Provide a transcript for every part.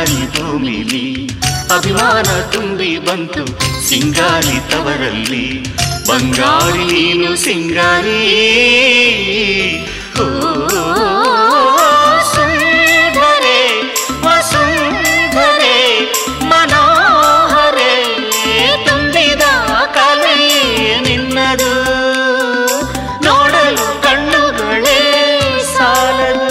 ಬಂಗಾರಿ ಭೂಮಿಲಿ ಅಭಿಮಾನ ತುಂಬಿ ಬಂತು ಸಿಂಗಾರಿ ತವರಲ್ಲಿ ಬಂಗಾರಿ ನೀನು ಸಿಂಗಾರಿ ಓ ಸುಂದರೆ ವಸುಂಧರೆ ಮನೋಹರೆ ತುಂಬಿದ ಕಲೆಯೇ ನಿನ್ನದು ನೋಡಲು ಕಣ್ಣುಗಳೇ ಸಾಲದು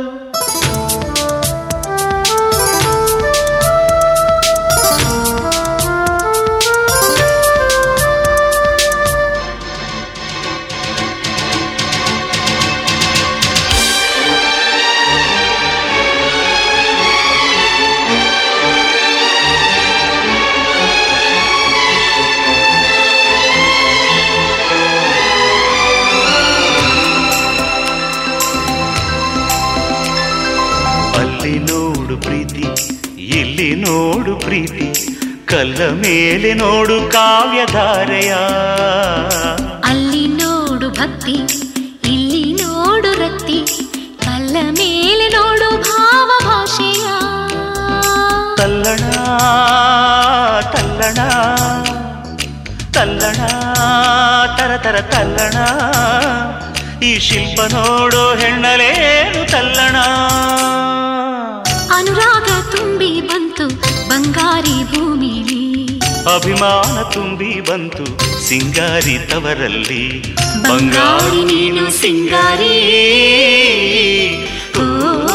ಅಲ್ಲಿ ನೋಡು ಪ್ರೀತಿ ಇಲ್ಲಿ ನೋಡು ಪ್ರೀತಿ ಕಲ್ಲ ಮೇಲೆ ನೋಡು ಕಾವ್ಯಧಾರೆಯ ಅಲ್ಲಿ ನೋಡು ಭಕ್ತಿ ಇಲ್ಲಿ ನೋಡು ರಕ್ತಿ ಕಲ್ಲ ಮೇಲೆ ನೋಡು ಭಾವ ಭಾಷೆಯ ತಲ್ಲಣ ತಲ್ಲಣ ತಲ್ಲಣ ತರ ತರ ತಲ್ಲಣ ಈ ಶಿಲ್ಪ ನೋಡೋ ಹೆಣ್ಣಲೇನು ತಲ್ಲಣ ಅನುರಾಗ ತುಂಬಿ ಬಂತು ಬಂಗಾರಿ ಭೂಮಿಲಿ ಅಭಿಮಾನ ತುಂಬಿ ಬಂತು ಸಿಂಗಾರಿ ತವರಲ್ಲಿ ಬಂಗಾರಿ ನೀನು ಸಿಂಗಾರಿ ಓ,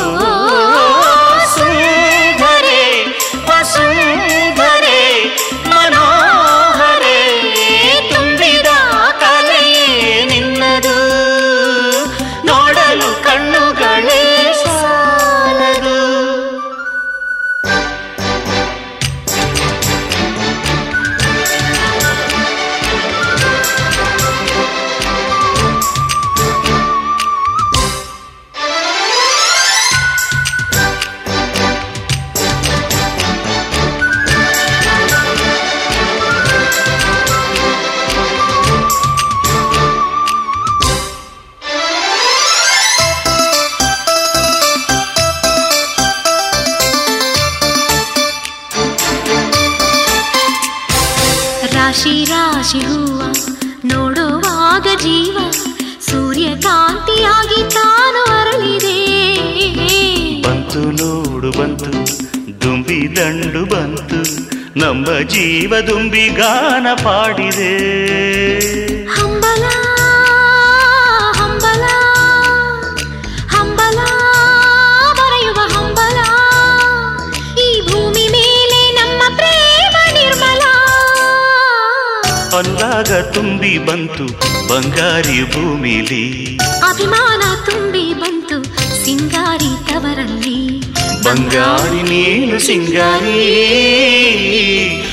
ಸುಂದರೆ ವಸುಂಧರೆ ಮನೋಹರೆ ತುಂಬಿದ ಕಲೆಯೇ ನಿನ್ನದು ನೋಡಲು ಕಣ್ಣುಗಳೇ ಸಾಲದು ರಾಶಿ ರಾಶಿ ಹೂವ ನೋಡುವಾಗ ಜೀವ ಸೂರ್ಯಕಾಂತಿಯಾಗಿ ತಾನು ಅರಳಿದೆ ಬಂತು ನೋಡು ಬಂತು ದುಂಬಿ ದಂಡು ಬಂತು ನಮ್ಮ ಜೀವ ದುಂಬಿ ಗಾನ ಪಾಡಿದೆ ಹಂಬಲ ಹಂಬಲ ಹಂಬಲ ಬರೆಯುವ ಹಂಬಲ ಈ ಭೂಮಿ ಮೇಲೆ ನಮ್ಮ ಪ್ರೇಮ ನಿರ್ಮಲ ಅನುರಾಗ ತುಂಬಿ ಬಂತು ಬಂಗಾರಿ ಭೂಮಿಲಿ ಅಭಿಮಾನ ತುಂಬಿ ಬಂತು ಸಿಂಗಾರಿ ತವರಲ್ಲಿ ಬಂಗಾರಿ ನೀನು ಸಿಂಗಾರಿ